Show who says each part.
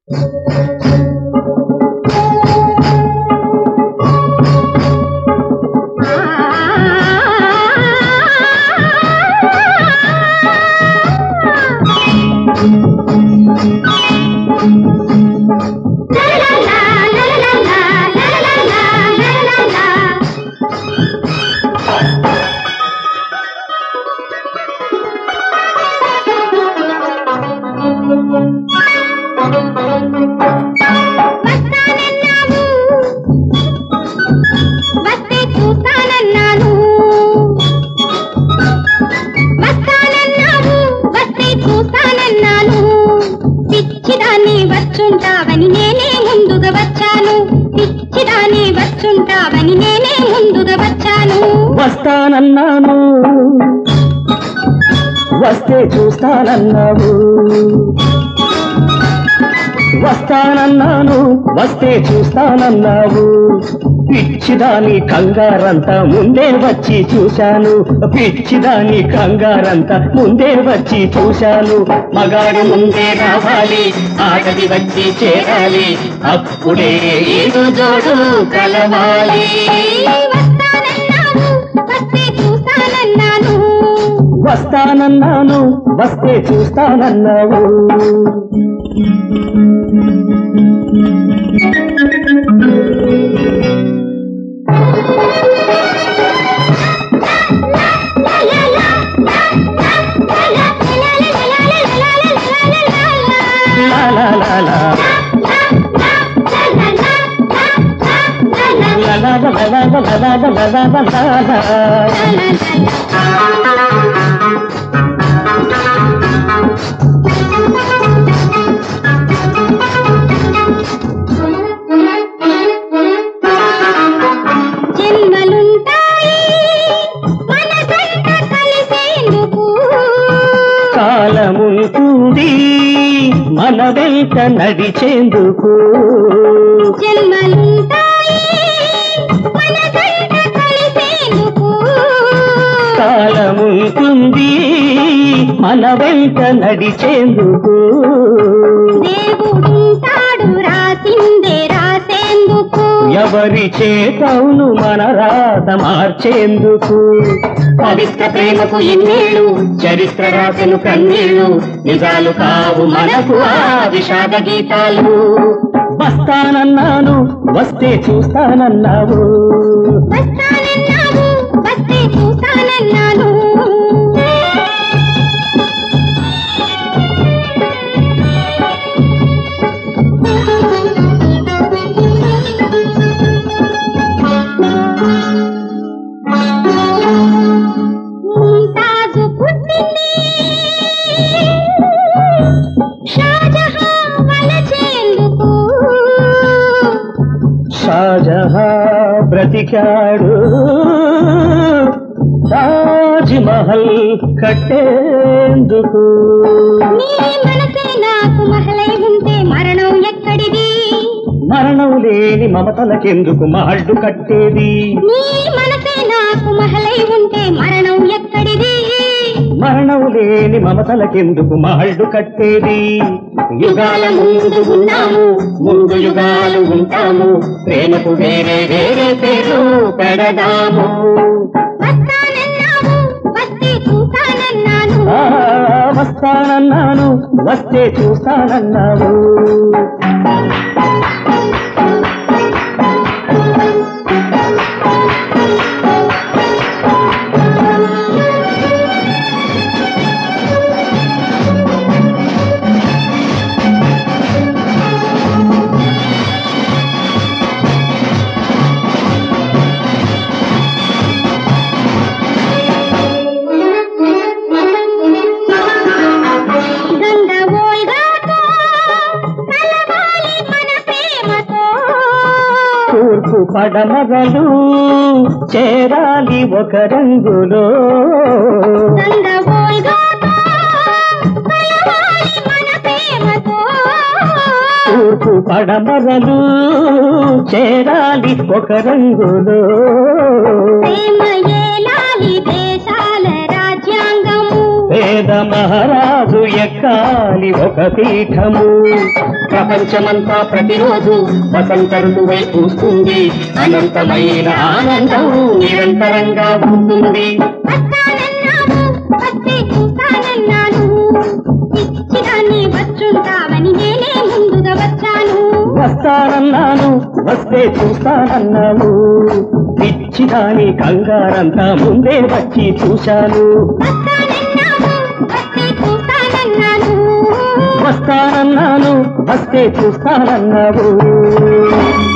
Speaker 1: వస్తానన్నావు వస్తే చూస్తానన్నాను వస్తానన్నావు వస్తే చూస్తానన్నాను పిచ్చిదాన్ని వచ్చుంటావని నేనే ముందుగా వచ్చాను పిచ్చిదాన్ని వచ్చుంటావని నేనే ముందుగా వచ్చాను
Speaker 2: వస్తానన్నాను వస్తే చూస్తానన్నావు వస్తానన్నాను వస్తే చూస్తానన్నావు పిచ్చిదాని కంగారంతా ముందే వచ్చి చూశాను పిచ్చిదాని కంగారంతా ముందే వచ్చి చూశాను మగాడు ముందే రావాలి ఆటది వచ్చి చేరాలి అప్పుడే ఏదో జోడు కలవాలి
Speaker 1: వస్తానన్నావు వస్తే చూస్తానన్నాను
Speaker 2: వస్తానన్నాను వస్తే చూస్తానన్నావు లా లా లా లా. లా లా లా లా లా లా లా లా లా లా లా లా.
Speaker 1: జన్మలుంటాయి మనసంత కలిసేందుకు
Speaker 2: కాలముంటుంది మన వెంట నడిచేందుకు
Speaker 1: జన్మలుంటాయి మనసంత కలిసేందుకు
Speaker 2: కాలముంటుంది మన వెంట నడిచేందుకు
Speaker 1: దేవుడుంటాడు రాసిందే రాసేందుకు
Speaker 2: ఎవరి చేతవును మన రాత మార్చేందుకు పవిత్ర ప్రేమకు ఇన్నేళ్ళు చరిత్ర రాసను కన్నీళ్ళు నిజాలు కావు మనకు ఆ విషాద గీతాలు వస్తానన్నాను వస్తే చూస్తానన్నావు
Speaker 1: వస్తానన్నావు వస్తే చూస్తానన్నాను ముంతాజు పుట్టింది షాజహాన్ వలచేందుకు
Speaker 2: షాజహా బ్రతికాడు తాజ్ మహల్ కట్టేందుకు
Speaker 1: నీ మనసే నాకు మహలై ఉంటే మరణం ఎక్కడిది
Speaker 2: మరణం లేని మమతలకెందుకు మహడ్డు కట్టేది
Speaker 1: నీ మనసే నాకు మహలై ఉంటే మరణం ఎక్కడిది
Speaker 2: మరణం లేని మమతలకెందుకు మహల్డు కట్టేది యుగాల ముందు ఉన్నాము ముందు యుగాలు ఉంటాము ప్రేమకు వేరే వేరే పేరు పెడదాము
Speaker 1: వస్తానన్నావు వస్తే చూస్తానన్నాను
Speaker 2: ఆ, వస్తానన్నాను వస్తే చూస్తానన్నావు
Speaker 1: గంగవోల్గాతో కలవాలి మన ప్రేమతో
Speaker 2: తూర్పు పడమరలు చేరాలి ఒక రంగులో
Speaker 1: గంగవోల్గాతో కలవాలి మన ప్రేమతో
Speaker 2: తూర్పు పడమరలు చేరాలి ఒక రంగులో
Speaker 1: ప్రేమ ఏలాలి దేశాల రాజ్యాంగము
Speaker 2: పేద మహారాజు ఎక్కాలి ఒక పీఠము ప్రపంచమంతా ప్రతిరోజు వసంత ఋతువై పూస్తుంది అనంతమైన ఆనందం నిరంతరంగా ఉంటుంది
Speaker 1: వస్తానన్నావు వస్తే చూస్తానన్నాను ఇచ్చిదాన్ని వచ్చుంటావని నేనే ముందుగా వచ్చాను
Speaker 2: వస్తానన్నాను వస్తే చూస్తానన్నాను పిచ్చిదాని కంగారంతా ముందే వచ్చి చూశాను
Speaker 1: వస్తానన్నావు వస్తే చూస్తానన్నాను
Speaker 2: వస్తానన్నాను వస్తే చూస్తానన్నావు